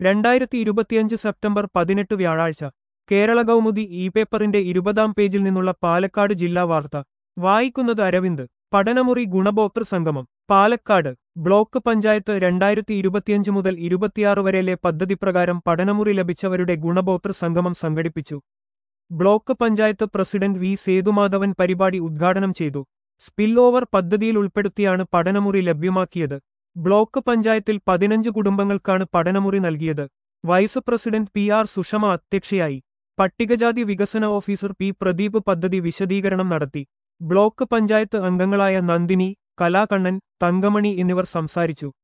രണ്ടായിരത്തി ഇരുപത്തിയഞ്ച് സെപ്റ്റംബർ പതിനെട്ട് വ്യാഴാഴ്ച കേരള കൗമുദി ഇ പേപ്പറിന്റെ ഇരുപതാം പേജിൽ നിന്നുള്ള പാലക്കാട് ജില്ലാ വാർത്ത വായിക്കുന്നത് അരവിന്ദ് പഠനമുറി ഗുണഭോക്തൃ സംഗമം പാലക്കാട് ബ്ലോക്ക് പഞ്ചായത്ത് രണ്ടായിരത്തി ഇരുപത്തിയഞ്ച് മുതൽ ഇരുപത്തിയാറ് വരെയിലെ പദ്ധതി പ്രകാരം പഠനമുറി ലഭിച്ചവരുടെ ഗുണഭോക്തൃ സംഗമം സംഘടിപ്പിച്ചു block panchayat president V Sethumadhavan പരിപാടി ഉദ്ഘാടനം ചെയ്തു സ്പിൽ ഓവർ പദ്ധതിയിൽ ഉൾപ്പെടുത്തിയാണ് പഠനമുറി ലഭ്യമാക്കിയത് ബ്ലോക്ക് പഞ്ചായത്തിൽ പതിനഞ്ച് കുടുംബങ്ങൾക്കാണ് പഠനമുറി നൽകിയത് vice president P R Sushama അധ്യക്ഷയായി പട്ടികജാതി വികസന ഓഫീസർ പി പ്രദീപ് പദ്ധതി വിശദീകരണം നടത്തി ബ്ലോക്ക് പഞ്ചായത്ത് അംഗങ്ങളായ നന്ദിനി കലാകണ്ണൻ തങ്കമണി എന്നിവർ സംസാരിച്ചു